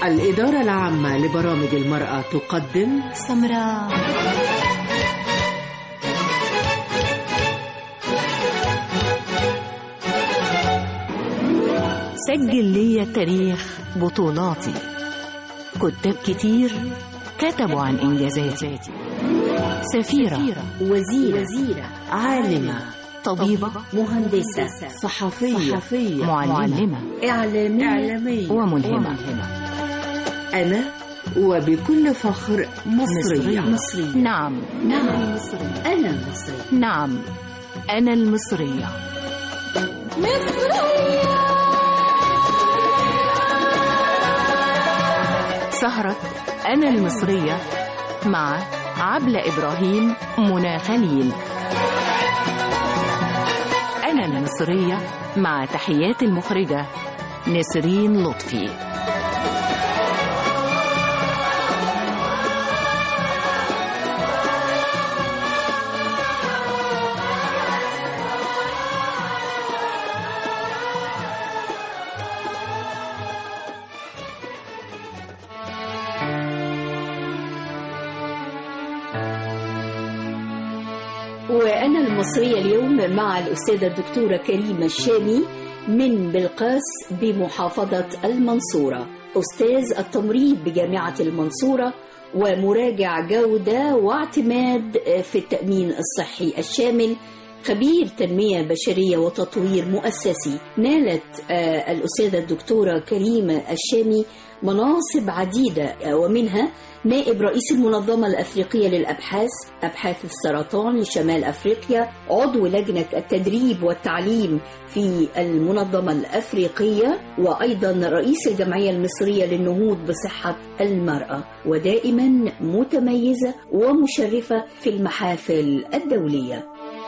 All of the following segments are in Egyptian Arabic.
الإدارة العامة لبرامج المرأة تقدم سمراء سجل لي تاريخ بطولاتي كتاب كتير كتبوا عن إنجازاتي سفيرة وزيرة, وزيرة عالمة طبيبة مهندسة صحفية, صحفية معلمة إعلامية, إعلامية وملهمة أنا وبكل فخر مصرية مصرية نعم نعم مصرية أنا مصرية نعم أنا المصرية سهرة أنا المصرية مع عبلة إبراهيم منى خليل أنا المصرية مع تحيات المخرجة نسرين لطفي وأنا المصرية اليوم مع الأستاذة الدكتورة كريمة الشامي من بلقاس بمحافظة المنصورة أستاذ التمريض بجامعة المنصورة ومراجع جودة واعتماد في التأمين الصحي الشامل خبير تنمية بشرية وتطوير مؤسسي نالت آه، الأستاذة الدكتورة كريمة الشامي مناصب عديدة آه، ومنها نائب رئيس المنظمة الأفريقية للأبحاث أبحاث السرطان لشمال أفريقيا عضو لجنة التدريب والتعليم في المنظمة الأفريقية وأيضا رئيس الجمعية المصرية للنهوض بصحة المرأة ودائما متميزة ومشرفة في المحافل الدولية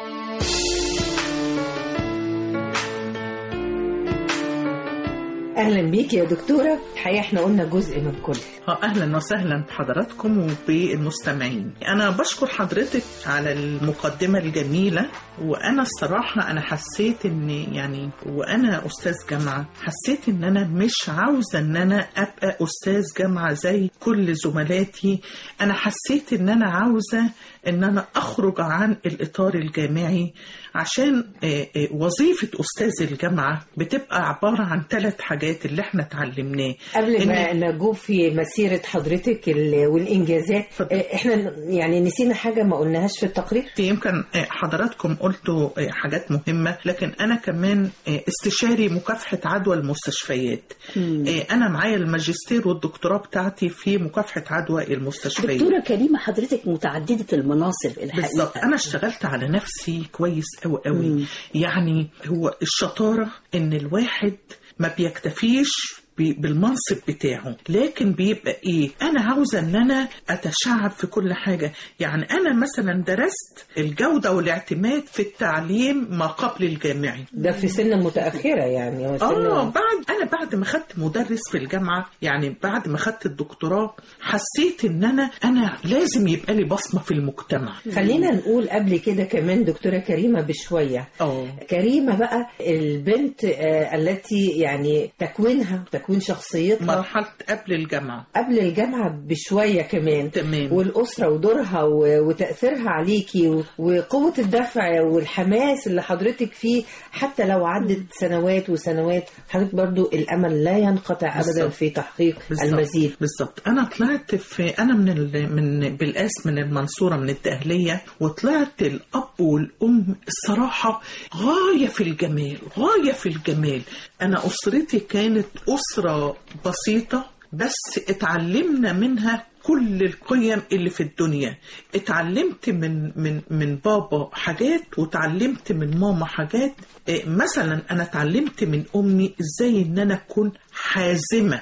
اهلا بيك يا دكتوره الحقيقه احنا قلنا جزء من كل آه، اهلا وسهلا بحضراتكم وبالمستمعين انا بشكر حضرتك على المقدمه الجميله وانا الصراحه انا حسيت ان يعني وانا استاذ جامعه حسيت ان انا مش عاوزه ان انا ابقى استاذ جامعه زي كل زملاتي انا حسيت ان انا عاوزه ان انا اخرج عن الاطار الجامعي عشان آه، آه، وظيفه استاذ الجامعه بتبقى عباره عن ثلاث حاجات اللي احنا اتعلمناه قبل ما إن- نجوب في مسيره حضرتك ال- والانجازات اتفضل. آه، احنا يعني نسينا حاجه ما قلناهاش في التقرير يمكن آه، حضراتكم قلتوا آه، حاجات مهمة لكن أنا كمان آه، استشاري مكافحة عدوى المستشفيات آه، أنا معايا الماجستير والدكتوراه بتاعتي في مكافحة عدوى المستشفيات دكتورة كريمة حضرتك متعددة المناصب الحقيقة بالظبط انا اشتغلت على نفسي كويس قوي قوي يعني هو الشطاره ان الواحد ما بيكتفيش ب- بالمنصب بتاعه لكن بيبقى ايه انا عاوزه ان انا اتشعب في كل حاجه يعني انا مثلا درست الجوده والاعتماد في التعليم ما قبل الجامعي ده في سن متاخره يعني هو سن اه بعد انا بعد ما خدت مدرس في الجامعه يعني بعد ما خدت الدكتوراه حسيت ان انا انا لازم يبقى لي بصمه في المجتمع خلينا نقول قبل كده كمان دكتوره كريمه بشويه اه كريمه بقى البنت آه، التي يعني تكوينها تكوين شخصيتها مرحله قبل الجامعه قبل الجامعه بشويه كمان تمام والأسرة ودورها و- وتأثيرها عليكي و- وقوة الدفع والحماس اللي حضرتك فيه حتى لو عدت سنوات وسنوات حضرتك برضو الأمل لا ينقطع أبدا بالظبط. في تحقيق بالظبط. المزيد بالظبط انا طلعت في انا من ال... من بالاس من المنصوره من الدهليه وطلعت الاب والام الصراحه غايه في الجمال غايه في الجمال انا اسرتي كانت اسره بسيطه بس اتعلمنا منها كل القيم اللي في الدنيا اتعلمت من من من بابا حاجات وتعلمت من ماما حاجات إيه، مثلا انا اتعلمت من امي ازاي ان انا اكون حازمه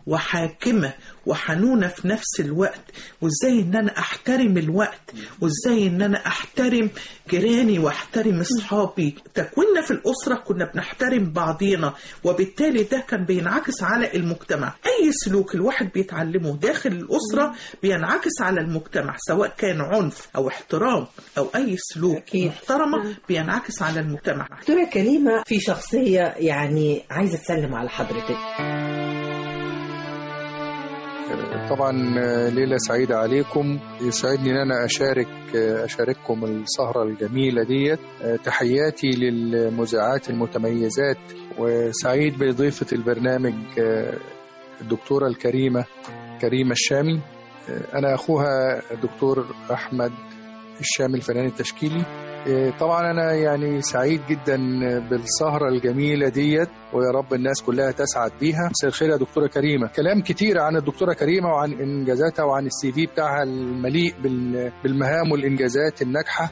وحاكمة وحنونة في نفس الوقت وازاي ان انا احترم الوقت وازاي ان انا احترم جيراني واحترم اصحابي تكويننا في الاسرة كنا بنحترم بعضينا وبالتالي ده كان بينعكس على المجتمع اي سلوك الواحد بيتعلمه داخل الاسرة بينعكس على المجتمع سواء كان عنف او احترام او اي سلوك أكيد. محترمة بينعكس على المجتمع دكتورة كريمة في شخصية يعني عايزة تسلم على حضرتك طبعا ليلة سعيدة عليكم يسعدني ان انا اشارك اشارككم السهرة الجميلة ديت تحياتي للمذيعات المتميزات وسعيد بضيفة البرنامج الدكتورة الكريمة كريمة الشامي انا اخوها الدكتور احمد الشامي الفنان التشكيلي طبعا انا يعني سعيد جدا بالسهره الجميله ديت ويا رب الناس كلها تسعد بيها مساء الخير يا دكتوره كريمه كلام كتير عن الدكتوره كريمه وعن انجازاتها وعن السي في بتاعها المليء بالمهام والانجازات الناجحه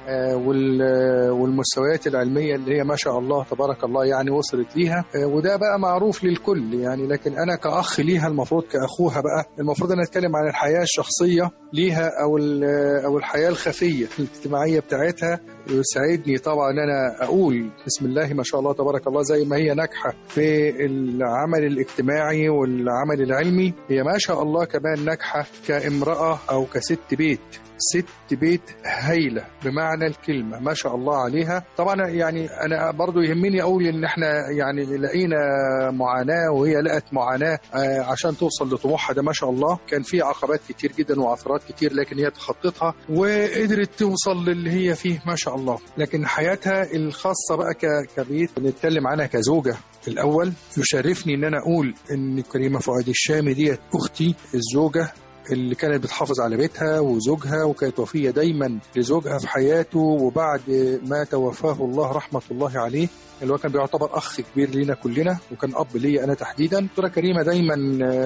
والمستويات العلميه اللي هي ما شاء الله تبارك الله يعني وصلت ليها وده بقى معروف للكل يعني لكن انا كاخ ليها المفروض كاخوها بقى المفروض ان اتكلم عن الحياه الشخصيه ليها او او الحياه الخفيه الاجتماعيه بتاعتها يسعدني طبعا ان انا اقول بسم الله ما شاء الله تبارك الله زي ما هي ناجحه في العمل الاجتماعي والعمل العلمي هي ما شاء الله كمان ناجحه كامراه او كست بيت ست بيت هايله بمعنى الكلمه ما شاء الله عليها طبعا يعني انا برضو يهمني اقول ان احنا يعني لقينا معاناه وهي لقت معاناه عشان توصل لطموحها ده ما شاء الله كان في عقبات كتير جدا وعثرات كتير لكن هي تخطتها وقدرت توصل للي هي فيه ما شاء الله لكن حياتها الخاصه بقى كبيت بنتكلم عنها كزوجه الاول يشرفني ان انا اقول ان كريمه فؤاد الشامي ديت اختي الزوجه اللي كانت بتحافظ على بيتها وزوجها وكانت وفيه دايما لزوجها في حياته وبعد ما توفاه الله رحمه الله عليه اللي هو كان بيعتبر اخ كبير لينا كلنا وكان اب ليا انا تحديدا دكتوره كريمه دايما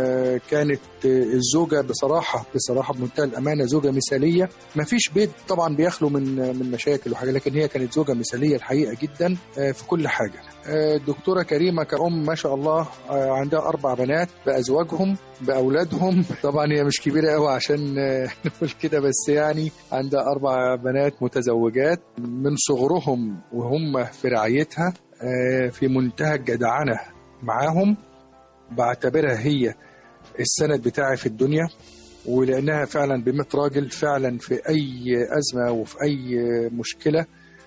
كانت الزوجه بصراحه بصراحه بمنتهى الامانه زوجه مثاليه ما فيش بيت طبعا بيخلو من من مشاكل وحاجه لكن هي كانت زوجه مثاليه الحقيقه جدا في كل حاجه الدكتوره كريمه كأم ما شاء الله عندها اربع بنات بازواجهم باولادهم طبعا هي مش كبيره قوي عشان نقول كده بس يعني عندها اربع بنات متزوجات من صغرهم وهم في رعايتها في منتهى الجدعنه معاهم بعتبرها هي السند بتاعي في الدنيا ولانها فعلا بمت راجل فعلا في اي ازمه وفي اي مشكله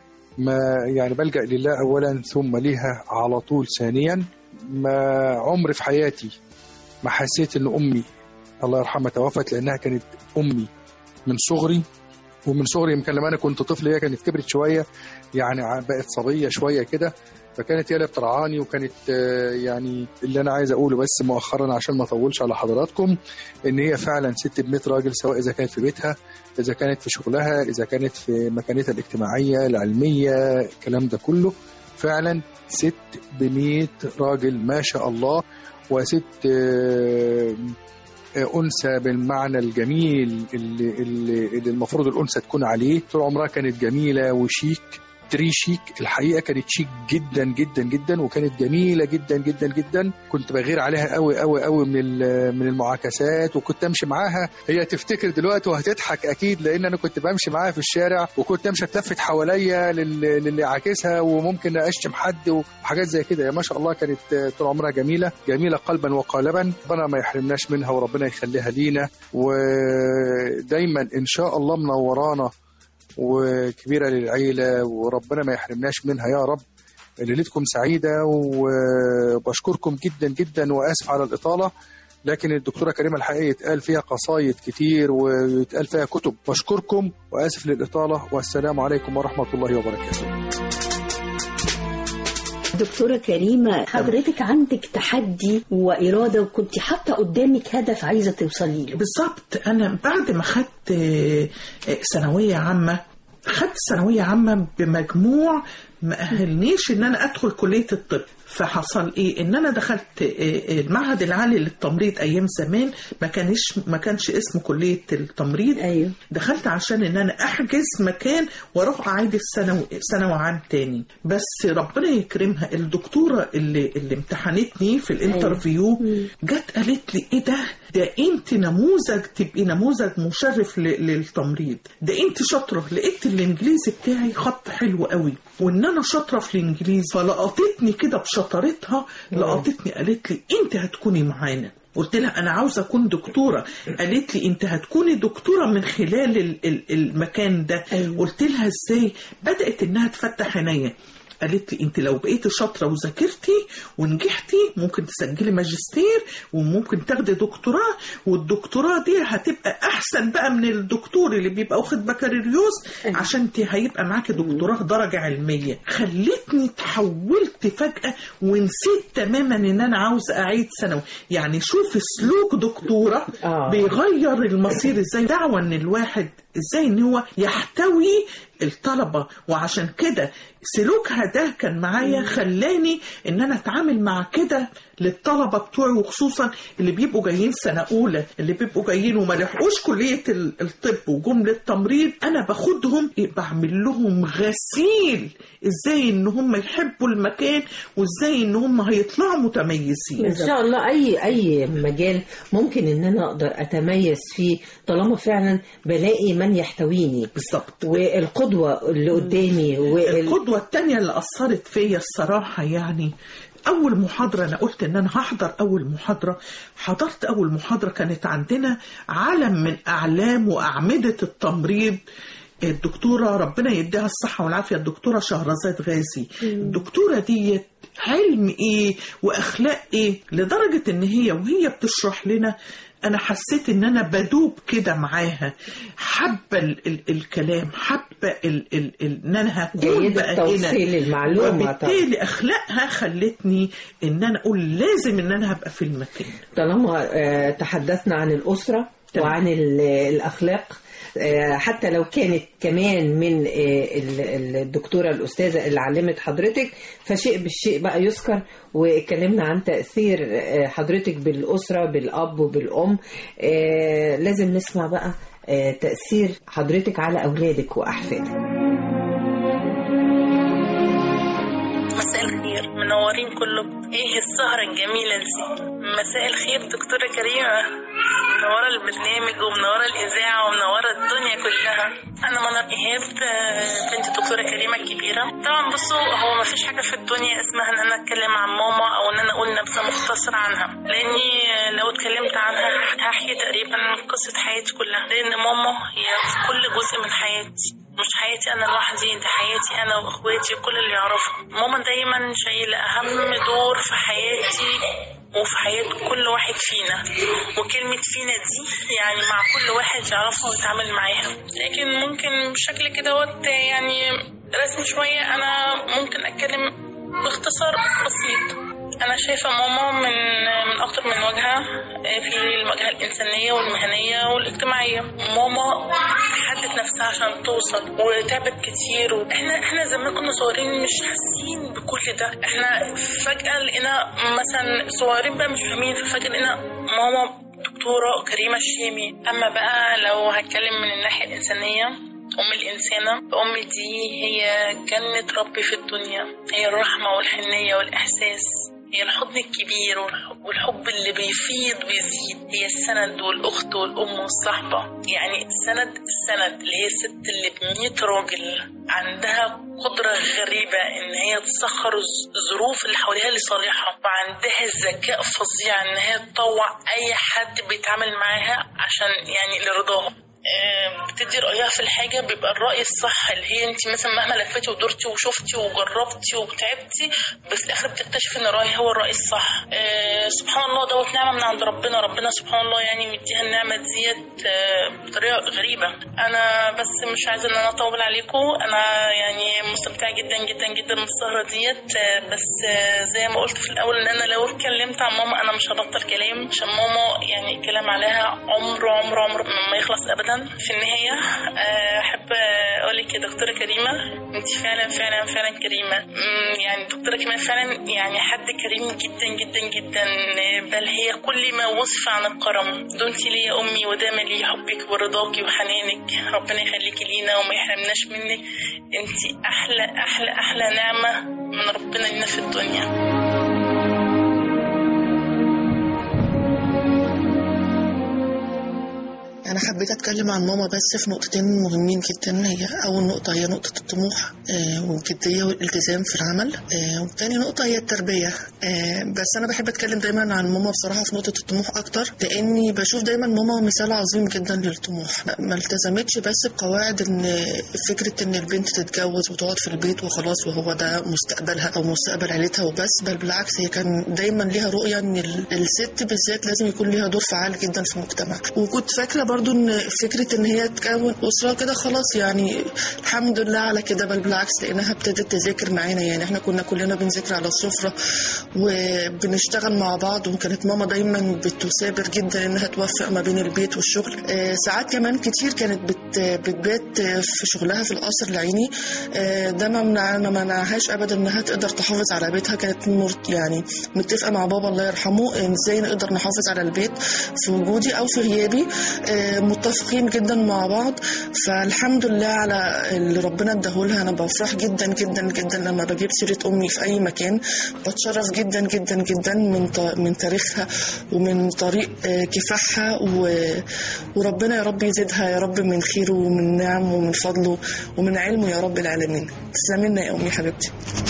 ما يعني بلجأ لله أولا ثم ليها على طول ثانيا ما عمر في حياتي ما حسيت إن أمي الله يرحمها توفت لأنها كانت أمي من صغري ومن صغري يمكن لما أنا كنت طفل هي كانت كبرت شوية يعني بقت صبية شوية كده فكانت هي اللي بترعاني وكانت يعني اللي انا عايز اقوله بس مؤخرا عشان ما اطولش على حضراتكم ان هي فعلا ست بميت راجل سواء اذا كانت في بيتها اذا كانت في شغلها اذا كانت في مكانتها الاجتماعيه العلميه الكلام ده كله فعلا ست بميت راجل ما شاء الله وست أنثى بالمعنى الجميل اللي, اللي, اللي المفروض الأنثى تكون عليه طول عمرها كانت جميلة وشيك تري شيك الحقيقه كانت شيك جدا جدا جدا وكانت جميله جدا جدا جدا كنت بغير عليها قوي قوي قوي من من المعاكسات وكنت امشي معاها هي تفتكر دلوقتي وهتضحك اكيد لان انا كنت بمشي معاها في الشارع وكنت امشي اتلفت حواليا للي عاكسها وممكن اشتم حد وحاجات زي كده يا ما شاء الله كانت طول عمرها جميله جميله قلبا وقالبا ربنا ما يحرمناش منها وربنا يخليها لينا ودايما ان شاء الله منورانا وكبيرة للعيلة وربنا ما يحرمناش منها يا رب ليلتكم سعيدة وبشكركم جدا جدا وآسف على الإطالة لكن الدكتورة كريمة الحقيقة يتقال فيها قصايد كتير ويتقال فيها كتب بشكركم وآسف للإطالة والسلام عليكم ورحمة الله وبركاته دكتورة كريمة حضرتك عندك تحدي وإرادة وكنت حاطة قدامك هدف عايزة توصلي له بالظبط أنا بعد ما خدت ثانوية عامة خدت ثانوية عامة بمجموع ما أهلنيش إن أنا أدخل كلية الطب فحصل ايه ان انا دخلت المعهد العالي للتمريض ايام زمان ما كانش ما كانش اسمه كليه التمريض أيوه. دخلت عشان ان انا احجز مكان واروح اعيد الثانوي ثانوي عام تاني بس ربنا يكرمها الدكتوره اللي اللي امتحنتني في الانترفيو أيوه. جت قالت لي ايه ده ده انت نموذج تبقي نموذج مشرف للتمريض ده انت شاطره لقيت الانجليزي بتاعي خط حلو قوي وان انا شاطره في الانجليزي فلقطتني كده بشطارتها لقطتني قالت لي انت هتكوني معانا قلت لها انا عاوزه اكون دكتوره قالت لي انت هتكوني دكتوره من خلال ال- ال- المكان ده أيوة. قلت لها ازاي بدات انها تفتح عينيا قالت لي انت لو بقيتي شاطره وذاكرتي ونجحتي ممكن تسجلي ماجستير وممكن تاخدي دكتوراه والدكتوراه دي هتبقى احسن بقى من الدكتور اللي بيبقى واخد بكالوريوس عشان انت هيبقى معاكي دكتوراه درجه علميه خلتني تحولت فجاه ونسيت تماما ان انا عاوزه اعيد ثانوي يعني شوف سلوك دكتوره آه. بيغير المصير ازاي دعوه ان الواحد ازاي ان هو يحتوي الطلبه وعشان كده سلوكها ده كان معايا خلاني ان انا اتعامل مع كده للطلبه بتوعي وخصوصا اللي بيبقوا جايين سنه اولى اللي بيبقوا جايين وما لحقوش كليه ال- الطب وجمله تمريض انا باخدهم بعمل لهم غسيل ازاي ان هم يحبوا المكان وازاي ان هم هيطلعوا متميزين ان شاء الله اي اي مجال ممكن ان انا اقدر اتميز فيه طالما فعلا بلاقي من يحتويني بالظبط والقدوه اللي قدامي وال... القدوة التانية اللي أثرت فيا الصراحة يعني أول محاضرة أنا قلت إن أنا هحضر أول محاضرة حضرت أول محاضرة كانت عندنا علم من أعلام وأعمدة التمريض الدكتورة ربنا يديها الصحة والعافية الدكتورة شهرزاد غازي الدكتورة دي علم ايه واخلاق ايه لدرجة ان هي وهي بتشرح لنا انا حسيت ان انا بدوب كده معاها حابه ال- ال- الكلام حابه ال- ال- ال- ان انا هكون جيدة بقى هنا توصيل المعلومة طبعا. وبالتالي اخلاقها خلتني ان انا اقول لازم ان انا هبقى في المكان طالما آه، تحدثنا عن الأسرة تمام. وعن ال- الأخلاق آه، حتى لو كانت كمان من آه، ال- ال- الدكتورة الأستاذة اللي علمت حضرتك فشيء بالشيء بقى يذكر واتكلمنا عن تأثير آه، حضرتك بالأسرة بالأب وبالأم آه، لازم نسمع بقى آه، تأثير حضرتك على أولادك وأحفادك مساء الخير منورين كلكم ايه السهرة الجميلة دي مساء الخير دكتورة كريمة منورة البرنامج ومنورة الإذاعة ومنورة الدنيا كلها أنا منى إيهاب آه، بنت الدكتورة كريمة الكبيرة طبعا بصوا هو مفيش حاجة في الدنيا اسمها إن أنا أتكلم عن ماما أو إن أنا أقول نبذة مختصرة عنها لأني آه، لو اتكلمت عنها هحكي تقريبا قصة حياتي كلها لأن ماما هي في كل جزء من حياتي مش حياتي انا لوحدي دي حياتي انا واخواتي وكل اللي يعرفوا ماما دايما شايله اهم دور في حياتي وفي حياة كل واحد فينا وكلمة فينا دي يعني مع كل واحد يعرفها ويتعامل معاها لكن ممكن بشكل كده وقت يعني رسمي شوية أنا ممكن أتكلم باختصار بسيط أنا شايفة ماما من من أكتر من وجهة في الواجهة الإنسانية والمهنية والاجتماعية ماما حدت نفسها عشان توصل وتعبت كتير وإحنا إحنا زمان كنا صغيرين مش حاسين بكل ده إحنا فجأة لقينا مثلا صغيرين بقى مش فاهمين ففجأة لقينا ماما دكتورة كريمة الشامي أما بقى لو هتكلم من الناحية الإنسانية أم الإنسانة أم دي هي جنة ربي في الدنيا هي الرحمة والحنية والإحساس هي الحضن الكبير والحب, والحب اللي بيفيض ويزيد هي السند والأخت والأم والصحبة يعني السند السند اللي هي الست اللي بمية راجل عندها قدرة غريبة إن هي تسخر الظ- الظروف اللي حواليها لصالحها وعندها الذكاء فظيع إن هي تطوع أي حد بيتعامل معاها عشان يعني لرضاها آه، بتدي رأيها في الحاجة بيبقى الرأي الصح اللي هي انت مثلا مهما لفتي ودورتي وشفتي وجربتي وتعبتي بس في الآخر بتكتشفي ان رأيي هو الرأي الصح آه، سبحان الله دوت نعمة من عند ربنا ربنا سبحان الله يعني مديها النعمة ديت آه، بطريقة غريبة أنا بس مش عايزة ان أنا أطول عليكم أنا يعني مستمتعة جدا جدا جدا بالسهرة ديت آه، بس آه، زي ما قلت في الأول ان أنا لو اتكلمت عن ماما أنا مش هبطل كلام عشان ماما يعني الكلام عليها عمره عمره عمره ما يخلص ابدا في النهايه آه، احب اقول لك يا دكتوره كريمه انت فعلا فعلا فعلا كريمه مم، يعني دكتوره كريمه فعلا يعني حد كريم جدا جدا جدا بل هي كل ما وصف عن الكرم دونتي لي يا امي ودام لي حبك ورضاكي وحنانك ربنا يخليكي لينا وما يحرمناش منك انت احلى احلى احلى نعمه من ربنا لنا في الدنيا انا حبيت اتكلم عن ماما بس في نقطتين مهمين جدا هي اول نقطه هي نقطه الطموح آه، والجديه والالتزام في العمل آه، وتاني نقطه هي التربيه آه، بس انا بحب اتكلم دايما عن ماما بصراحه في نقطه الطموح اكتر لاني بشوف دايما ماما مثال عظيم جدا للطموح ما- ما التزمتش بس بقواعد ان فكره ان البنت تتجوز وتقعد في البيت وخلاص وهو ده مستقبلها او مستقبل عيلتها وبس بل بالعكس هي كان دايما ليها رؤيه ان ال- الست بالذات لازم يكون ليها دور فعال جدا في المجتمع وكنت فاكره برضو ان فكره ان هي تكون اسره كده خلاص يعني الحمد لله على كده بل بالعكس لانها ابتدت تذاكر معانا يعني احنا كنا كلنا بنذاكر على السفره وبنشتغل مع بعض وكانت ماما دايما بتثابر جدا انها توفق ما بين البيت والشغل آه، ساعات كمان كتير كانت بت بتبات في شغلها في القصر العيني آه، ده ما منع- ما منعهاش ابدا انها تقدر تحافظ على بيتها كانت مرت يعني متفقه مع بابا الله يرحمه إن ازاي نقدر نحافظ على البيت في وجودي او في غيابي آه، متفقين جدا مع بعض فالحمد لله على اللي ربنا اداهولها انا بفرح جدا جدا جدا لما بجيب سيره امي في اي مكان بتشرف جدا جدا جدا من ط- من تاريخها ومن طريق آه، كفاحها و- وربنا يا رب يزيدها يا رب من خيره ومن نعمه ومن فضله ومن علمه يا رب العالمين تسلمي لنا يا امي حبيبتي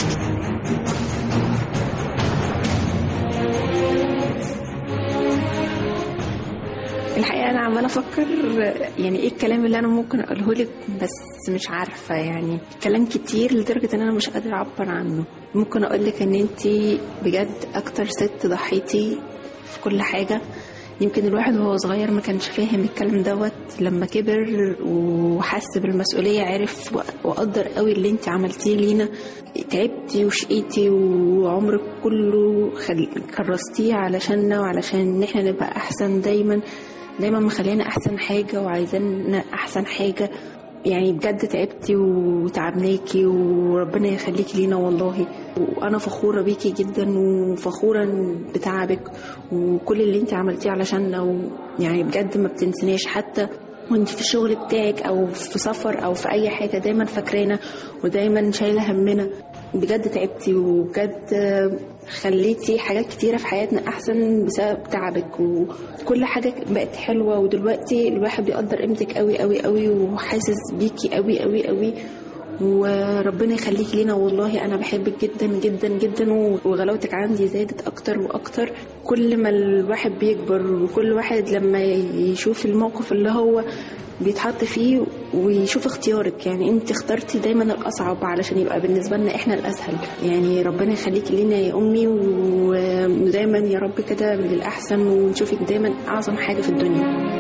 الحقيقة أنا عمالة أفكر يعني إيه الكلام اللي أنا ممكن أقوله لك بس مش عارفة يعني كلام كتير لدرجة إن أنا مش قادرة أعبر عنه ممكن أقول لك إن أنت بجد أكتر ست ضحيتي في كل حاجة يمكن الواحد وهو صغير ما كانش فاهم الكلام دوت لما كبر وحس بالمسؤولية عرف وقدر قوي اللي انت عملتيه لينا تعبتي وشقيتي وعمرك كله خل... كرستيه علشاننا وعلشان ان احنا نبقى احسن دايما دايما مخلينا احسن حاجة وعايزانا احسن حاجة يعني بجد تعبتي وتعبناكي وربنا يخليكي لينا والله وانا فخوره بيكي جدا وفخوره بتعبك وكل اللي انت عملتيه علشاننا ويعني بجد ما بتنسناش حتى وانت في الشغل بتاعك او في سفر او في اي حاجه دايما فاكرانا ودايما شايله همنا بجد تعبتي وبجد خليتي حاجات كتيرة في حياتنا أحسن بسبب تعبك وكل حاجة بقت حلوة ودلوقتي الواحد بيقدر قيمتك قوي قوي قوي وحاسس بيكي قوي قوي قوي وربنا يخليكي لينا والله انا بحبك جدا جدا جدا وغلاوتك عندي زادت اكتر واكتر كل ما الواحد بيكبر وكل واحد لما يشوف الموقف اللي هو بيتحط فيه ويشوف اختيارك يعني انت اخترتي دايما الاصعب علشان يبقى بالنسبه لنا احنا الاسهل يعني ربنا يخليكي لينا يا امي ودايما يا رب كده للاحسن ونشوفك دايما اعظم حاجه في الدنيا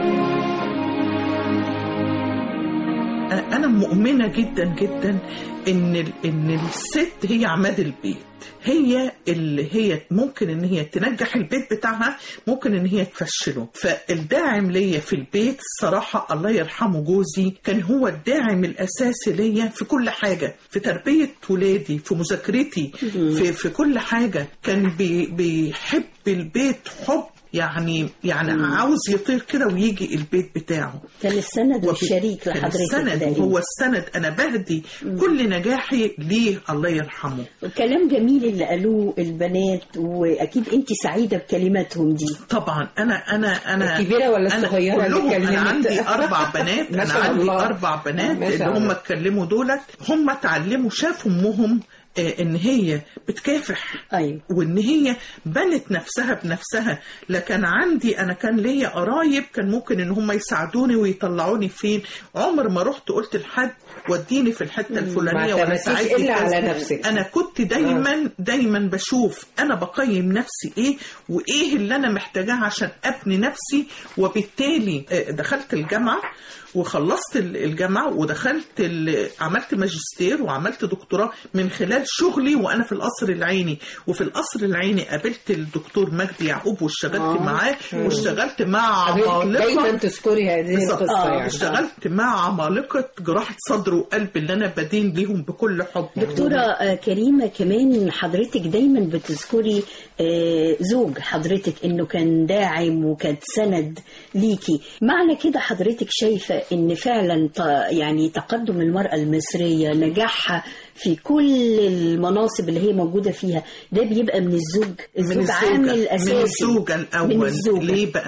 انا مؤمنه جدا جدا ان ان الست هي عماد البيت هي اللي هي ممكن ان هي تنجح البيت بتاعها ممكن ان هي تفشله فالداعم ليا في البيت الصراحه الله يرحمه جوزي كان هو الداعم الاساسي ليا في كل حاجه في تربيه ولادي في مذاكرتي في في كل حاجه كان بي بيحب البيت حب يعني يعني مم. عاوز يطير كده ويجي البيت بتاعه كان السند والشريك لحضرتك السند وهو السند انا بهدي مم. كل نجاحي ليه الله يرحمه كلام جميل اللي قالوه البنات واكيد انت سعيده بكلماتهم دي طبعا انا انا انا الكبيره ولا الصغيره اللي كلمت انا عندي اربع بنات انا عندي اربع بنات اللي هم اتكلموا دولت هم اتعلموا شافوا امهم ان هي بتكافح أيوة. وان هي بنت نفسها بنفسها لكن عندي انا كان ليا قرايب كان ممكن ان هم يساعدوني ويطلعوني فين عمر ما رحت قلت لحد وديني في الحته الفلانيه ولا ساعدني الا على نفسك انا كنت دايما آه. دايما بشوف انا بقيم نفسي ايه وايه اللي انا محتاجاه عشان ابني نفسي وبالتالي دخلت الجامعه وخلصت الجامعة ودخلت عملت ماجستير وعملت دكتوراه من خلال شغلي وأنا في القصر العيني وفي القصر العيني قابلت الدكتور مجدي يعقوب واشتغلت آه. معاه واشتغلت مع عمالقة دايما تذكري هذه القصة آه. يعني اشتغلت مع عمالقة جراحة صدر وقلب اللي أنا بدين ليهم بكل حب دكتورة كريمة كمان حضرتك دايما بتذكري زوج حضرتك انه كان داعم وكان سند ليكي معنى كده حضرتك شايفة ان فعلا يعني تقدم المرأة المصرية نجاحها في كل المناصب اللي هي موجودة فيها ده بيبقى من الزوج الزوج عامل اساسي من الزوجة الاول من الزوجة. ليه بقى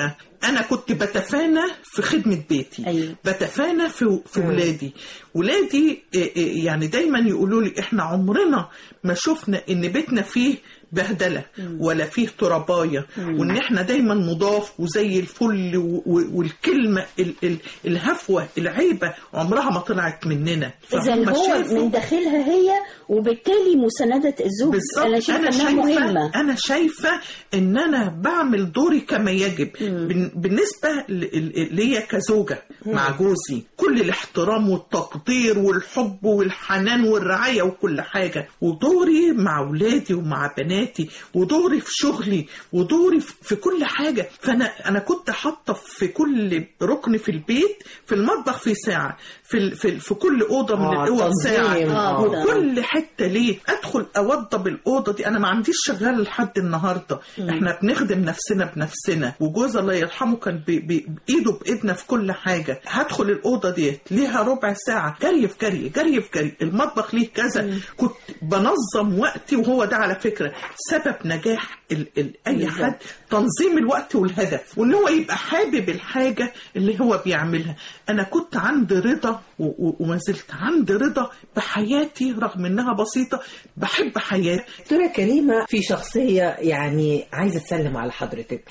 انا كنت بتفانى في خدمه بيتي أيوة. بتفانى في في ولادي ولادي إيه إيه يعني دايما يقولوا لي احنا عمرنا ما شفنا ان بيتنا فيه بهدله ولا فيه ترابايه وان احنا دايما نضاف وزي الفل و- و- والكلمه ال- ال- الهفوه العيبه عمرها ما طلعت مننا اذا فهم هو شافوا- من داخلها هي وبالتالي مسانده الزوج بالظبط انا شايفه انها مهمه انا شايفه ان انا بعمل دوري كما يجب بن- بالنسبه ل- ل- ليا كزوجه مع جوزي كل الاحترام والتقدير والحب والحنان والرعايه وكل حاجه ودوري مع اولادي ومع بناتي ودوري في شغلي ودوري في في كل حاجه فانا انا كنت حاطه في كل ركن في البيت في المطبخ في ساعه في ال- في, ال- في كل اوضه من آه، الاوض تنظيم. ساعه آه، وكل حته ليه ادخل اوضب الاوضه دي انا ما عنديش شغال لحد النهارده احنا بنخدم نفسنا بنفسنا وجوز الله يرحمه كان بي بي بايده بايدنا في كل حاجه هدخل الاوضه ديت ليها ربع ساعه جري في جري جري في جري المطبخ ليه كذا كنت بنظم وقتي وهو ده على فكره سبب نجاح ال ال اي حد تنظيم الوقت والهدف وان هو يبقى حابب الحاجه اللي هو بيعملها انا كنت عندي رضا و- و- وما زلت عندي رضا بحياتي رغم انها بسيطه بحب حياتي دكتورة كريمة في شخصية يعني عايزة تسلم على حضرتك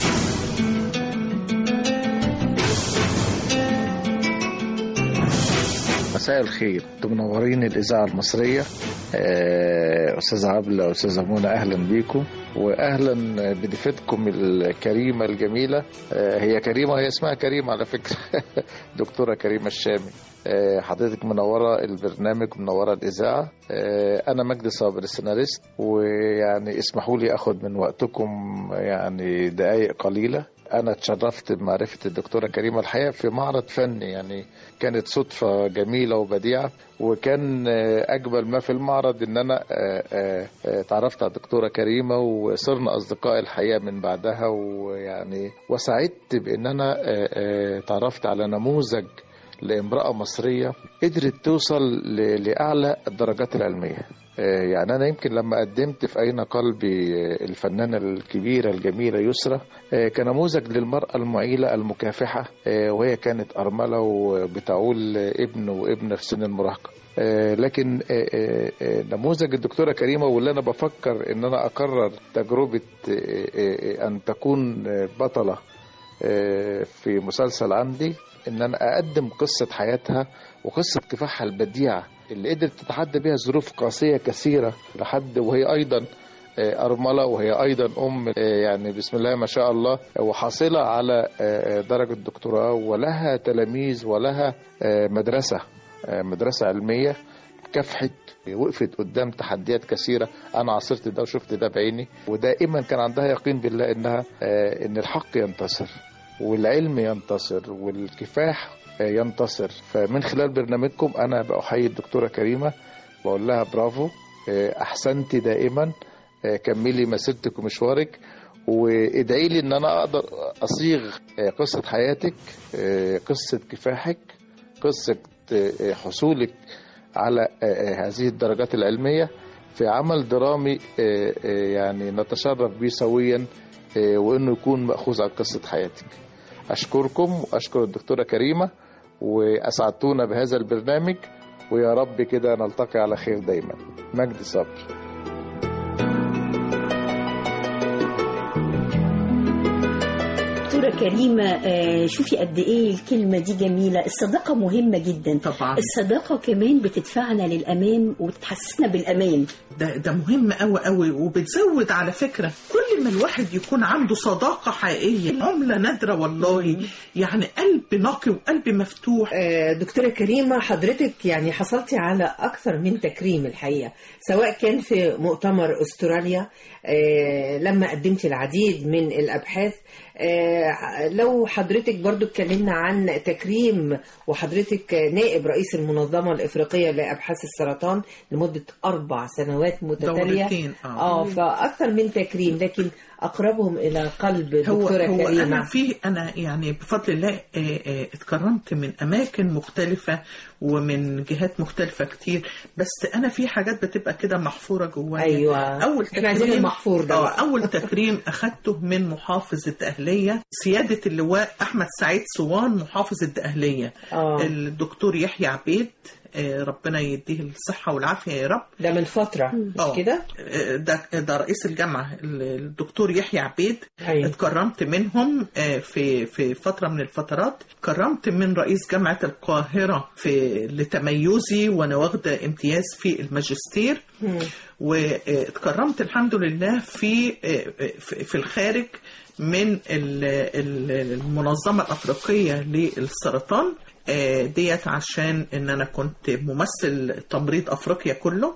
مساء الخير انتم منورين الاذاعه المصريه آه، استاذه عبله واستاذه منى اهلا بيكم واهلا بضيفتكم الكريمه الجميله آه، هي كريمه هي اسمها كريمه على فكره دكتوره كريمه الشامي آه، حضرتك منوره البرنامج منوره الاذاعه آه، اانا مجدي صابر السيناريست ويعني اسمحوا لي اخد من وقتكم يعني دقائق قليله انا اتشرفت بمعرفه الدكتوره كريمه الحقيقه في معرض فني يعني كانت صدفه جميله وبديعه وكان آه، اجمل ما في المعرض ان انا آه، آه، آه، اتعرفت على الدكتوره كريمه وصرنا اصدقاء الحقيقه من بعدها ويعني وسعدت بان انا آه، آه، اتعرفت على نموذج لامرأة مصرية قدرت توصل ل- لأعلى الدرجات العلمية آه، يعني أنا يمكن لما قدمت في أين قلبي آه، الفنانة الكبيرة الجميلة يسرى آه، كنموذج للمرأة المعيلة المكافحة آه، وهي كانت أرملة وبتعول ابن وابنة في سن المراهقة آه، لكن آه، آه، آه، نموذج الدكتورة كريمة واللي أنا بفكر إن أنا أكرر تجربة آه، آه، أن تكون آه، بطلة آه، في مسلسل عندي ان انا اقدم قصه حياتها وقصه كفاحها البديعه اللي قدرت تتحدى بها ظروف قاسيه كثيره لحد وهي ايضا آه، أرملة وهي أيضا أم آه، يعني بسم الله ما شاء الله وحاصلة على آه، درجة دكتوراه ولها تلاميذ ولها آه، مدرسة آه، مدرسة علمية كافحت وقفت قدام تحديات كثيرة أنا عاصرت ده وشفت ده بعيني ودائما كان عندها يقين بالله إنها آه، إن الحق ينتصر والعلم ينتصر والكفاح آه، ينتصر فمن خلال برنامجكم أنا بأحيي الدكتورة كريمة بقول لها برافو آه، أحسنتي دائما آه، كملي مسيرتك ومشوارك وادعي لي ان انا اقدر اصيغ آه، قصه حياتك آه، قصه كفاحك قصه آه، حصولك على آه، آه، هذه الدرجات العلميه في عمل درامي آه، آه، يعني نتشرف به سويا آه، وانه يكون ماخوذ عن قصه حياتك اشكركم واشكر الدكتوره كريمه واسعدتونا بهذا البرنامج ويا رب كده نلتقي على خير دايما مجدي صبري دكتورة كريمة آه، شوفي قد ايه الكلمة دي جميلة الصداقة مهمة جدا طبعا الصداقة كمان بتدفعنا للأمان وبتحسسنا بالأمان ده ده مهم قوي قوي وبتزود على فكره كل ما الواحد يكون عنده صداقه حقيقيه عمله نادره والله يعني قلب نقي وقلب مفتوح آه، دكتورة كريمة حضرتك يعني حصلتي على أكثر من تكريم الحقيقة سواء كان في مؤتمر أستراليا آه، لما قدمت العديد من الأبحاث آه، لو حضرتك برضو اتكلمنا عن تكريم وحضرتك نائب رئيس المنظمة الإفريقية لأبحاث السرطان لمدة أربع سنوات متتالية دورتين اه فاكثر من تكريم لكن اقربهم الى قلب هو دكتوره هو كريمه انا في انا يعني بفضل الله آه، آه، اتكرمت من اماكن مختلفه ومن جهات مختلفه كتير بس انا في حاجات بتبقى كده محفوره جوايا أيوة. اول إحنا عايزين المحفور ده اه بقى. اول تكريم اخدته من محافظ الدقهليه سياده اللواء احمد سعيد صوان محافظ الدقهليه آه. الدكتور يحيى عبيد آه، ربنا يديه الصحه والعافيه يا رب ده من فتره مش آه. كده آه، ده ده رئيس الجامعه الدكتور يحيى عبيد أيوة. اتكرمت منهم آه، في في فتره من الفترات كرمت من رئيس جامعه القاهره في لتميزي وانا واخده امتياز في الماجستير مم. واتكرمت الحمد لله في في في الخارج من ال- ال- المنظمة الأفريقية للسرطان آه، ديت عشان ان انا كنت ممثل تمريض افريقيا كله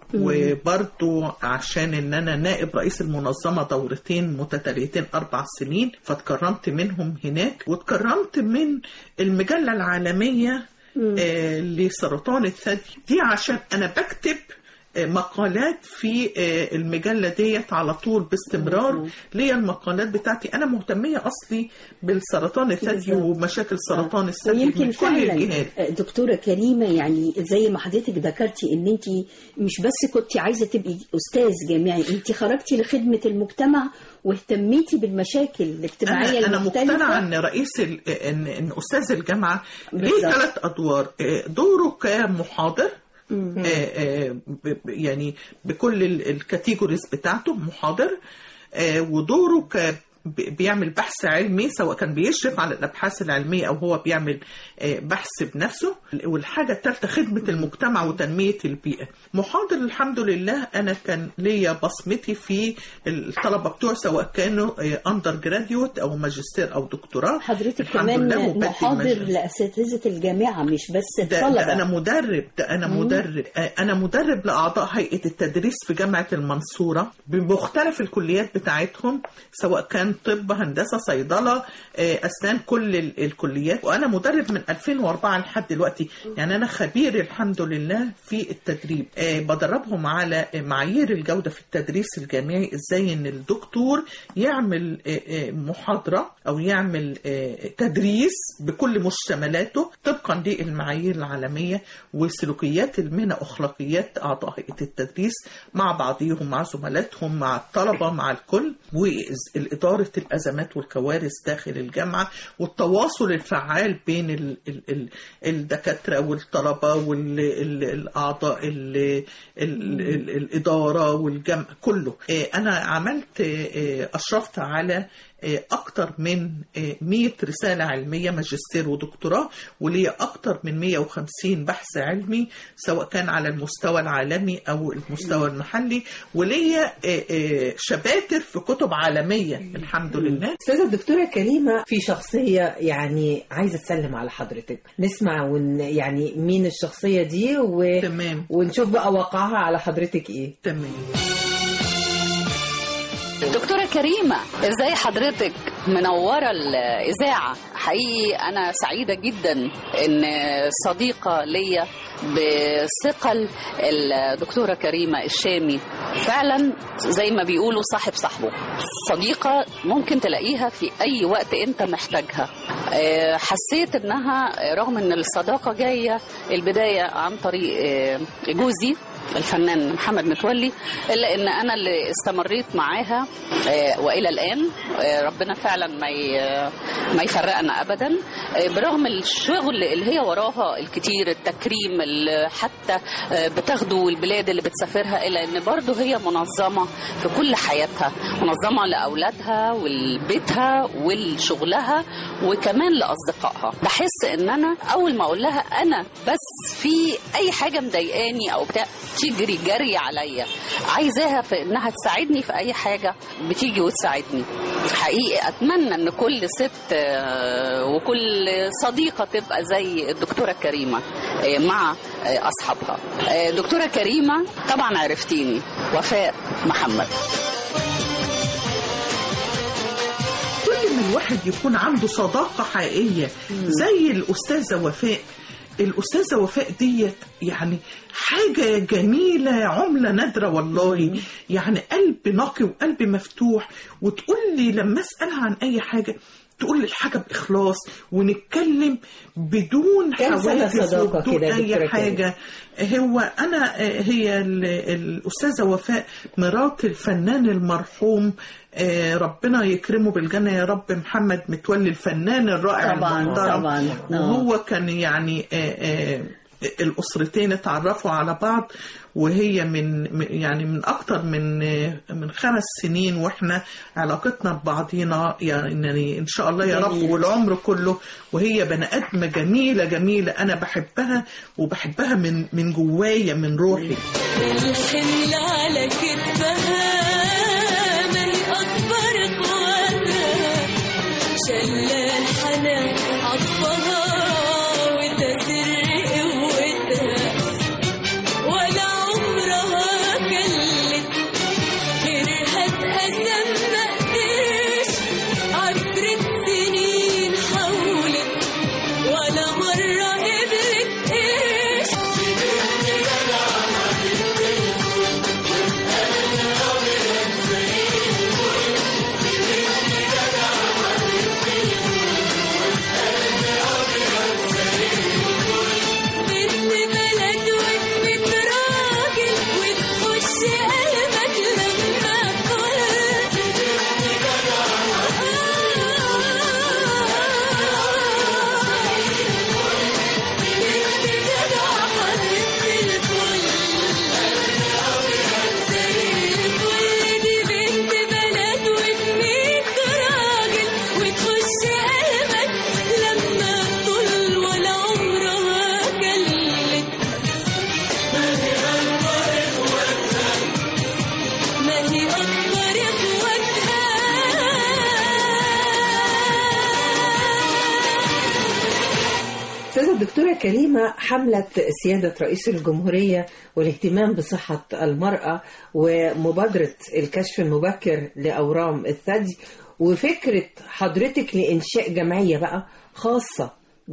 وبرضو عشان ان انا نائب رئيس المنظمه دورتين متتاليتين اربع سنين فاتكرمت منهم هناك واتكرمت من المجله العالميه آه، لسرطان الثدي دي عشان انا بكتب آه، مقالات في آه، المجلة ديت على طول باستمرار ليا المقالات بتاعتي أنا مهتمية أصلي بالسرطان الثدي بالظبط. ومشاكل سرطان الثدي ويمكن من كل فعلا الجهات دكتورة كريمة يعني زي ما حضرتك ذكرتي ان انت مش بس كنت عايزة تبقي استاذ جامعي انت خرجتي لخدمة المجتمع واهتميتي بالمشاكل الاجتماعية أنا أنا المختلفة مقتنعة إن رئيس ال... إن إن أستاذ الجامعة ليه بالظبط. ثلاث أدوار آه، دوره كمحاضر آه، آه، ب- ب- يعني بكل ال- الكاتيجوريز بتاعته محاضر آه، ودوره ك ب- بيعمل بحث علمي سواء كان بيشرف على الابحاث العلميه او هو بيعمل آه، بحث بنفسه والحاجه الثالثه خدمه المجتمع وتنميه البيئه محاضر الحمد لله انا كان ليا بصمتي في الطلبه بتوع سواء كانوا اندر جراديوت او ماجستير او دكتوراه حضرتك الحمد لله كمان وبدي محاضر المجال. لأساتذة الجامعة مش بس ده, الطلبة ده انا مدرب ده انا مدرب آه، انا مدرب لاعضاء هيئه التدريس في جامعه المنصوره بمختلف الكليات بتاعتهم سواء كان طب هندسه صيدله آه، اسنان كل ال- الكليات وانا مدرب من 2004 لحد دلوقتي يعني انا خبير الحمد لله في التدريب آه، بدربهم على معايير الجوده في التدريس الجامعي ازاي ان الدكتور يعمل آه، آه، محاضره او يعمل آه، تدريس بكل مشتملاته طبقا للمعايير العالميه وسلوكيات المهنه اخلاقيات اعضاء هيئه التدريس مع بعضهم مع زملاتهم مع الطلبه مع الكل واداره الازمات والكوارث داخل الجامعه والتواصل الفعال بين ال ال ال الدكاتره والطلبه والاعضاء الاداره والجامعه كله آه، انا عملت آه، اشرفت على آه، أكتر من آه، 100 رسالة علمية ماجستير ودكتوراه وليا أكتر من 150 بحث علمي سواء كان على المستوى العالمي أو المستوى المحلي وليا آه، آه، شباتر في كتب عالمية الحمد لله استاذه الدكتوره كريمه في شخصيه يعني عايزه تسلم على حضرتك نسمع ون يعني مين الشخصيه دي و... تمام ونشوف بقى واقعها على حضرتك ايه تمام دكتورة كريمة ازاي حضرتك منورة الإذاعة حقيقي أنا سعيدة جدا إن صديقة ليا بثقل الدكتورة كريمة الشامي فعلا زي ما بيقولوا صاحب صاحبه صديقة ممكن تلاقيها في أي وقت أنت محتاجها آه، حسيت إنها رغم إن الصداقة جاية البداية عن طريق آه، جوزي الفنان محمد متولي الا ان انا اللي استمريت معاها آه، والى الان آه، ربنا فعلا ما ي- ما يفرقنا ابدا آه، برغم الشغل اللي هي وراها الكتير التكريم اللي حتى آه، بتاخده البلاد اللي بتسافرها الا ان برضه هي منظمه في كل حياتها منظمه لاولادها ولبيتها ولشغلها وكمان لاصدقائها بحس ان انا اول ما اقول لها انا بس في اي حاجه مضايقاني او بتاع تجري جري عليا عايزاها في انها تساعدني في اي حاجه بتيجي وتساعدني حقيقي اتمنى ان كل ست آه، وكل صديقه تبقى زي الدكتوره كريمه آه، مع آه، اصحابها آه، دكتوره كريمه طبعا عرفتيني وفاء محمد كل ما الواحد يكون عنده صداقة حقيقية زي الأستاذة وفاء الأستاذة وفاء ديت يعني حاجة جميلة عملة نادرة والله يعني قلب نقي وقلب مفتوح وتقول لي لما أسألها عن أي حاجة تقول لي الحاجة بإخلاص ونتكلم بدون كم سنة حواجز صداقة وبدون كده يا دكتورة أي حاجة هو أنا هي ال- الأستاذة وفاء مرات الفنان المرحوم آه، ربنا يكرمه بالجنة يا رب محمد متولي الفنان الرائع طبعاً، المحترم طبعاً. آه. وهو كان يعني آه، آه، الأسرتين اتعرفوا على بعض وهي من من- يعني من أكتر من آه، من خمس سنين وإحنا علاقتنا ببعضينا يعني إن شاء الله يا رب جميل. والعمر كله وهي بني آدمة جميلة جميلة أنا بحبها وبحبها من من جوايا من روحي الحمل على كتفها ما هي أكبر إخواتها شلال حنان عطفها وده سر قوتها ولا عمرها كلت غيرها اتقسم ما قدرش عفرت سنين حولت ولا مرة قبلت ايش بنت بلد وابنة راجل وتخش قلبك لما دي بنت بلد وابنة راجل وتخش قلبك لما تطل ولا عمرها كلت ما هي أكبر أستاذة الدكتورة كريمة حملة سيادة رئيس الجمهورية والاهتمام بصحة المرأة ومبادرة الكشف المبكر لأورام الثدي وفكرة حضرتك لإنشاء جمعية بقى خاصة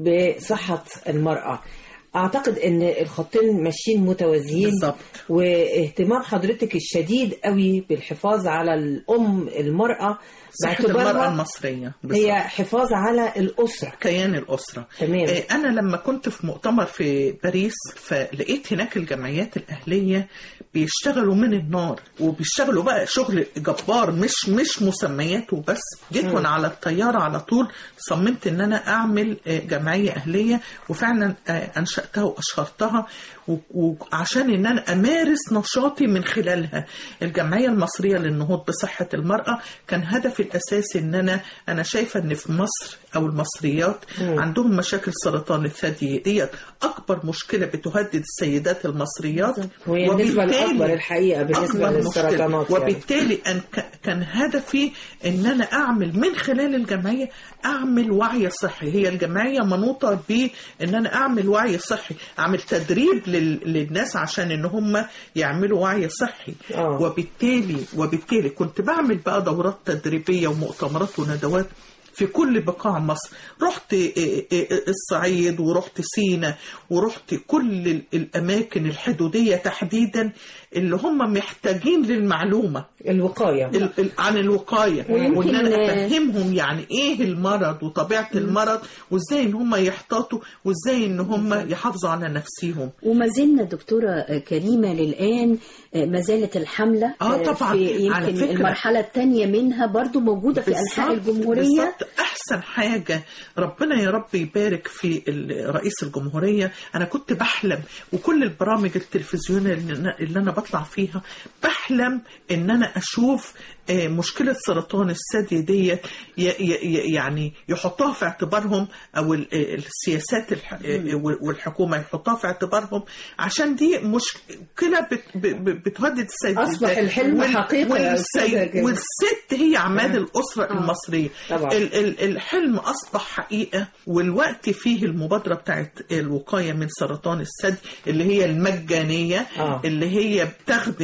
بصحة المرأة أعتقد إن الخطين ماشيين متوازيين بالظبط. واهتمام حضرتك الشديد قوي بالحفاظ على الأم المرأة صحة المرأة باعتبارها المصرية بالظبط. هي حفاظ على الأسرة كيان الأسرة تمام. آه، أنا لما كنت في مؤتمر في باريس فلقيت هناك الجمعيات الأهلية بيشتغلوا من النار وبيشتغلوا بقى شغل جبار مش مش مسميات وبس جيت مم. وانا على الطيارة على طول صممت ان انا اعمل آه، جمعية اهلية وفعلا آه، انشأتها واشهرتها و- وعشان ان انا امارس نشاطي من خلالها الجمعية المصرية للنهوض بصحة المرأة كان هدفي الاساسي ان انا انا شايفة ان في مصر او المصريات مم. عندهم مشاكل سرطان الثدي ديت اكبر مشكلة بتهدد السيدات المصريات وهي النسبة وبالتالي- الأكبر الحقيقة بالنسبة أكبر للسرطانات مشكلة. يعني. وبالتالي أن ك- كان هدفي ان انا اعمل من خلال الجمعيه اعمل وعي صحي هي الجمعيه منوطه بان انا اعمل وعي صحي اعمل تدريب لل... للناس عشان ان هم يعملوا وعي صحي آه. وبالتالي وبالتالي كنت بعمل بقى دورات تدريبيه ومؤتمرات وندوات في كل بقاع مصر رحت إيه إيه الصعيد ورحت سينا ورحت كل ال- الأماكن الحدودية تحديدا اللي هم محتاجين للمعلومة الوقاية ال- ال- عن الوقاية ويمكن- وان انا افهمهم يعني ايه المرض وطبيعة المرض وازاي ان هم يحتاطوا وازاي ان هم يحافظوا على نفسهم وما زلنا دكتورة كريمة للآن ما زالت الحملة آه طبعاً. في على يمكن فكرة. المرحلة الثانية منها برضو موجودة في أنحاء بالظبط- الجمهورية بالظبط احسن حاجه ربنا يا رب يبارك في ال- رئيس الجمهوريه انا كنت بحلم وكل البرامج التلفزيونيه اللي أنا- اللي انا بطلع فيها بحلم ان انا اشوف آه، مشكله سرطان الثدي ديت ي- ي- يعني يحطوها في اعتبارهم او ال- آه، السياسات الح- آه، والحكومه يحطوها في اعتبارهم عشان دي مشكله بت- ب- ب- بتهدد السيدات أصبح الحلم وال- حقيقة يا أستاذة والسيد- كده. والست هي عماد الاسره المصريه طبعا. ال- ال- الحلم اصبح حقيقه والوقت فيه المبادره بتاعت الوقايه من سرطان الثدي اللي هي المجانيه آه. اللي هي بتخدم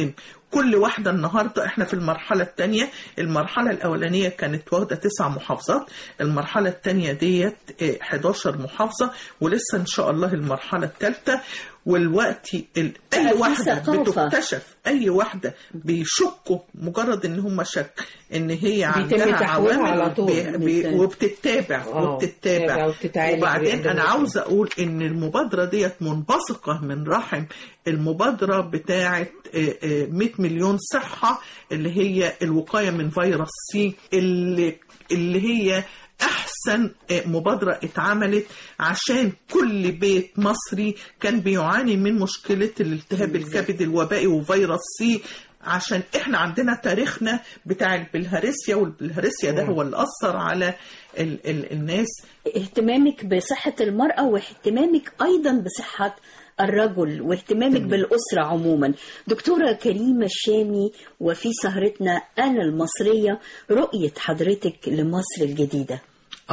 كل واحدة النهاردة احنا في المرحلة الثانية المرحلة الأولانية كانت واخدة تسع محافظات المرحلة الثانية ديت اه، 11 محافظة ولسه إن شاء الله المرحلة الثالثة والوقت ال- بقى أي في واحدة ثقافة. بتكتشف أي واحدة بيشكوا مجرد إن هم شك إن هي بيتم عندها تحويلها عوامل على طول. بي- بي- بيتم. وبتتابع آه، وبتتابع تتابع وبتتعالج وبعدين ويقدموا أنا خدمة. عاوزة أقول إن المبادرة ديت منبثقة من رحم المبادرة بتاعة آه، آه، 100 مليون صحة اللي هي الوقاية من فيروس سي اللي اللي هي أحسن آه، مبادرة اتعملت عشان كل بيت مصري كان بيعاني من مشكلة الالتهاب الكبد الوبائي وفيروس سي عشان احنا عندنا تاريخنا بتاع البلهارسيا والبلهارسيا ده هو اللي أثر على ال ال الناس اهتمامك بصحة المرأة واهتمامك أيضا بصحة الرجل واهتمامك بالأسرة عموما دكتورة كريمة الشامي وفي سهرتنا أنا المصرية رؤية حضرتك لمصر الجديدة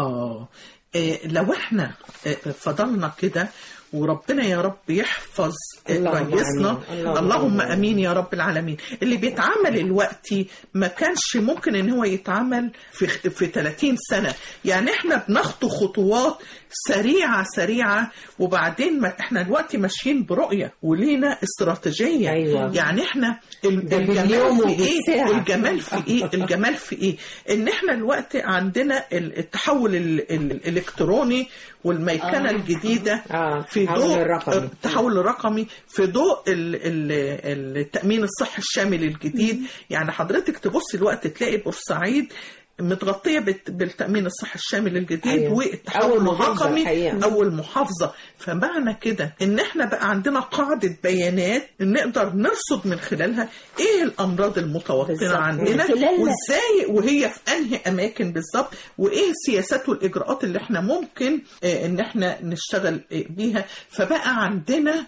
آه آه، لو احنا آه، فضلنا كده وربنا يا رب يحفظ آه، اللهم رئيسنا آمين. اللهم اللهم آمين. امين يا رب العالمين اللي بيتعمل الوقت ما كانش ممكن ان هو يتعمل في في 30 سنه يعني احنا بنخطو خطوات سريعه سريعه وبعدين ما احنا دلوقتي ماشيين برؤيه ولينا استراتيجيه أيوة. يعني احنا ال- ده الجمال باليوم في ايه وبالساعة. الجمال في ايه الجمال في ايه ان احنا الوقت عندنا ال- التحول ال- ال- الالكتروني والميكنه آه. الجديده آه، في التحول ضوء الرقمي. التحول الرقمي في ضوء ال- ال- التامين الصحي الشامل الجديد يعني حضرتك تبص الوقت تلاقي بورسعيد متغطيه بالت- بالتامين الصحي الشامل الجديد أيوة. والتحول أول محافظة الرقمي الحقيقة. اول محافظه فمعنى كده ان احنا بقى عندنا قاعده بيانات نقدر نرصد من خلالها ايه الامراض المتوطنه بالظبط. عندنا من خلال- وازاي وهي في انهي اماكن بالظبط وايه السياسات والاجراءات اللي احنا ممكن آه، ان احنا نشتغل آه، بيها فبقى عندنا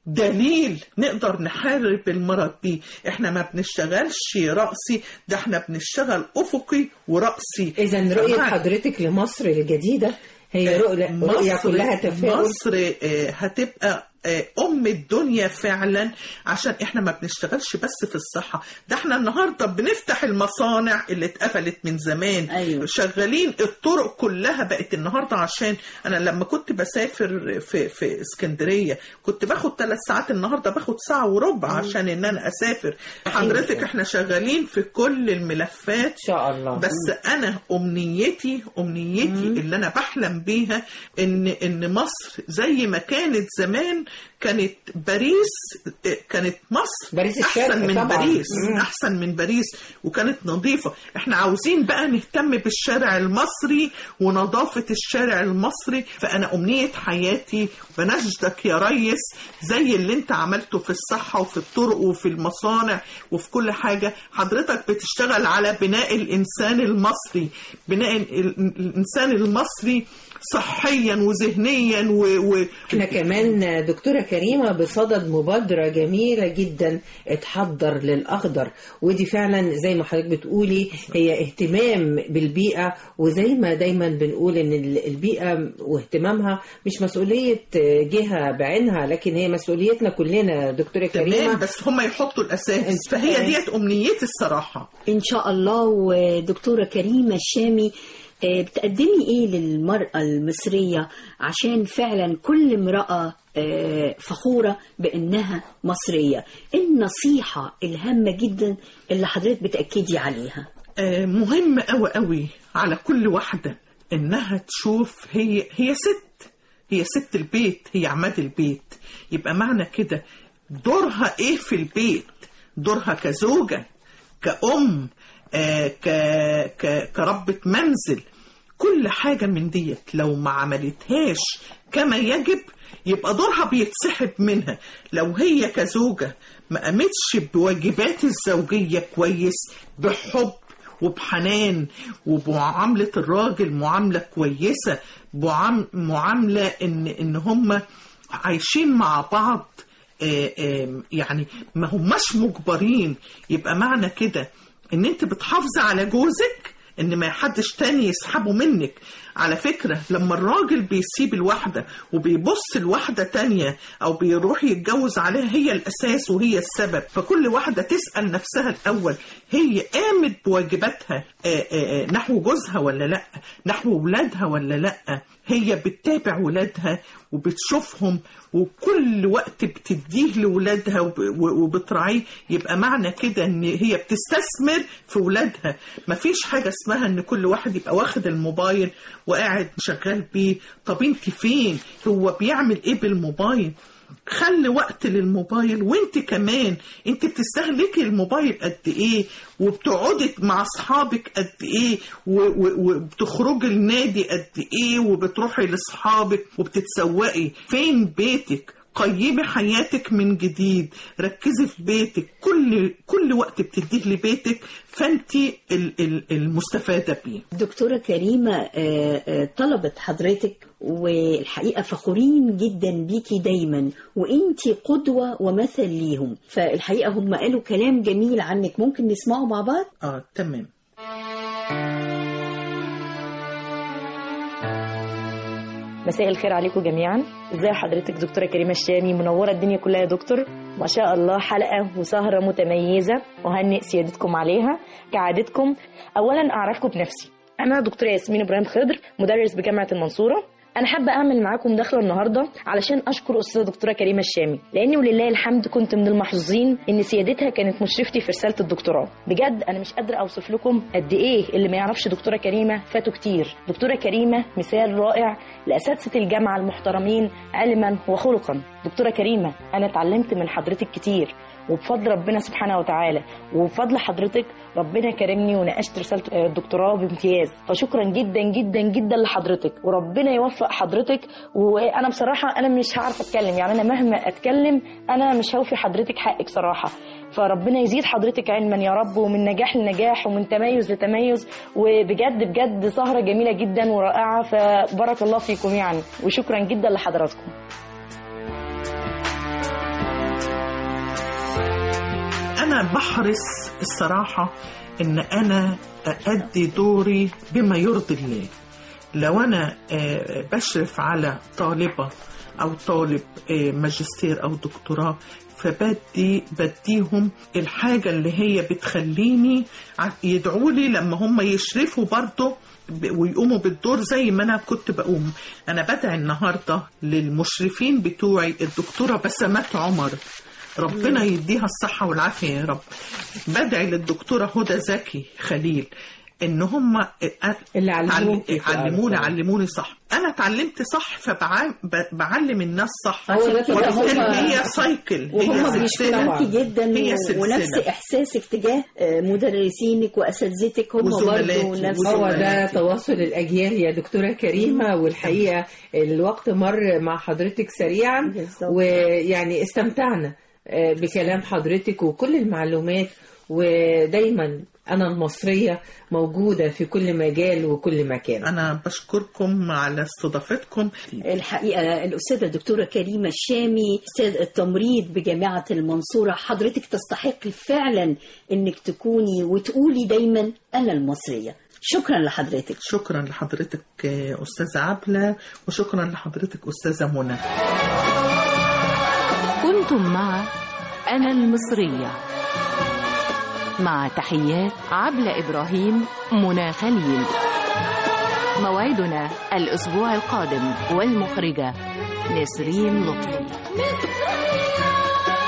دليل نقدر نحارب المرض بيه احنا ما بنشتغلش رأسي ده احنا بنشتغل افقي ورأسي إذا رؤية فمع- حضرتك لمصر الجديدة هي رؤية, رؤية مصر كلها تفاؤل مصر آه، هتبقى آه، ام الدنيا فعلا عشان احنا ما بنشتغلش بس في الصحه ده احنا النهارده بنفتح المصانع اللي اتقفلت من زمان أيوة. شغالين الطرق كلها بقت النهارده عشان انا لما كنت بسافر في في اسكندريه كنت باخد ثلاث ساعات النهارده باخد ساعه وربع عشان ان انا اسافر حضرتك احنا شغالين في كل الملفات إن شاء الله بس انا امنيتي امنيتي اللي انا بحلم بيها ان ان مصر زي ما كانت زمان كانت باريس آه، كانت مصر باريس الشرق احسن من طبعاً. باريس مم. احسن من باريس وكانت نظيفه احنا عاوزين بقى نهتم بالشارع المصري ونظافه الشارع المصري فانا امنيه حياتي بنشدك يا ريس زي اللي انت عملته في الصحه وفي الطرق وفي المصانع وفي كل حاجه حضرتك بتشتغل على بناء الانسان المصري بناء ال- ال- الانسان المصري صحيا وذهنيا و... و... احنا كمان دكتورة كريمة بصدد مبادرة جميلة جدا اتحضر للأخضر ودي فعلا زي ما حضرتك بتقولي هي اهتمام بالبيئة وزي ما دايما بنقول ان ال- البيئة واهتمامها مش مسؤولية جهة بعينها لكن هي مسؤوليتنا كلنا دكتورة تمام كريمة بس هم يحطوا الاساس فهي ديت امنيتي الصراحه إن شاء الله ودكتورة كريمة الشامي آه، بتقدمي إيه للمرأة المصرية عشان فعلا كل امرأة آه، فخورة بأنها مصرية النصيحة الهامة جدا اللي حضرتك بتأكدي عليها آه، مهم قوي قوي على كل واحدة انها تشوف هي هي ست هي ست البيت هي عماد البيت يبقى معنى كده دورها ايه في البيت دورها كزوجة كأم آه، ك ك كربة منزل كل حاجة من ديت لو ما عملتهاش كما يجب يبقى دورها بيتسحب منها لو هي كزوجة ما قامتش بواجبات الزوجية كويس بحب وبحنان وبمعاملة الراجل معاملة كويسة بعام- معاملة ان ان هم عايشين مع بعض آه، آه، يعني ما هماش مجبرين يبقى معنى كده ان انت بتحافظي على جوزك ان ما حدش تاني يسحبه منك على فكرة لما الراجل بيسيب الواحدة وبيبص لواحدة تانية او بيروح يتجوز عليها هي الاساس وهي السبب فكل واحدة تسأل نفسها الاول هي قامت بواجباتها آه، آه، آه، نحو جوزها ولا لا نحو ولادها ولا لا هي بتتابع ولادها وبتشوفهم وكل وقت بتديه لولادها وب- و- وبتراعيه يبقى معنى كده ان هي بتستثمر في ولادها مفيش حاجة اسمها ان كل واحد يبقى واخد الموبايل وقاعد شغال بيه طب انت فين هو بيعمل ايه بالموبايل خلي وقت للموبايل وانت كمان انت بتستهلكي الموبايل قد ايه وبتقعدي مع اصحابك قد ايه و- و- وبتخرجي النادي قد ايه وبتروحي لاصحابك وبتتسوقي فين بيتك قيمي حياتك من جديد ركزي في بيتك كل كل وقت بتديه لبيتك فانت ال- ال- المستفاده بيه دكتورة كريمة آه، آه، طلبت حضرتك والحقيقة فخورين جدا بيكي دايما وانتي قدوة ومثل ليهم فالحقيقة هم قالوا كلام جميل عنك ممكن نسمعه مع بعض اه تمام مساء الخير عليكم جميعا ازي حضرتك دكتوره كريمه الشامي منوره الدنيا كلها يا دكتور ما شاء الله حلقه وسهره متميزه وهنئ سيادتكم عليها كعادتكم اولا اعرفكم بنفسي انا دكتوره ياسمين ابراهيم خضر مدرس بجامعه المنصوره انا حابه اعمل معاكم مداخله النهارده علشان اشكر استاذه دكتوره كريمه الشامي لاني ولله الحمد كنت من المحظوظين ان سيادتها كانت مشرفتي في رساله الدكتوراه بجد انا مش قادره اوصف لكم قد ايه اللي ما يعرفش دكتوره كريمه فاتوا كتير دكتوره كريمه مثال رائع لاساتذه الجامعه المحترمين علما وخلقا دكتوره كريمه انا اتعلمت من حضرتك كتير وبفضل ربنا سبحانه وتعالى وبفضل حضرتك ربنا كرمني وناقشت رساله الدكتوراه بامتياز فشكرا جدا جدا جدا لحضرتك وربنا يوفق حضرتك وانا بصراحه انا مش هعرف اتكلم يعني انا مهما اتكلم انا مش هوفي حضرتك حقك صراحه فربنا يزيد حضرتك علما يا رب ومن نجاح لنجاح ومن تميز لتميز وبجد بجد سهره جميله جدا ورائعه فبارك الله فيكم يعني وشكرا جدا لحضراتكم انا بحرص الصراحه ان انا ادي دوري بما يرضي الله لو انا آه، بشرف على طالبه او طالب آه، ماجستير او دكتوراه فبدي بديهم الحاجه اللي هي بتخليني ع- يدعوا لي لما هم يشرفوا برضه ب- ويقوموا بالدور زي ما انا كنت بقوم انا بدعي النهارده للمشرفين بتوعي الدكتوره بسمات عمر ربنا يديها الصحة والعافية يا رب بدعي للدكتورة هدى زكي خليل ان هم اللي علموكي في علموني الأرض. علموني صح انا اتعلمت صح فبعلم الناس صح عشان كده وبالتالي هم- هي سايكل وهم هي بيشكروكي سلسلة جدا هي و- سلسلة. ونفس احساسك تجاه آه، مدرسينك واساتذتك هم وزملاتي برضه نفس هو ال- ده تواصل الأجيال يا دكتورة كريمة والحقيقة الوقت مر مع حضرتك سريعا ويعني استمتعنا آه، بكلام حضرتك وكل المعلومات ودايما أنا المصرية موجودة في كل مجال وكل مكان أنا بشكركم على استضافتكم الحقيقة الأستاذة الدكتورة كريمة الشامي أستاذ التمريض بجامعة المنصورة حضرتك تستحقي فعلا أنك تكوني وتقولي دايما أنا المصرية شكرا لحضرتك شكرا لحضرتك آه، أستاذة عبلة وشكرا لحضرتك أستاذة منى كنتم مع أنا المصرية مع تحيات عبلة إبراهيم منى خليل موعدنا الأسبوع القادم والمخرجة نسرين لطفي مصرية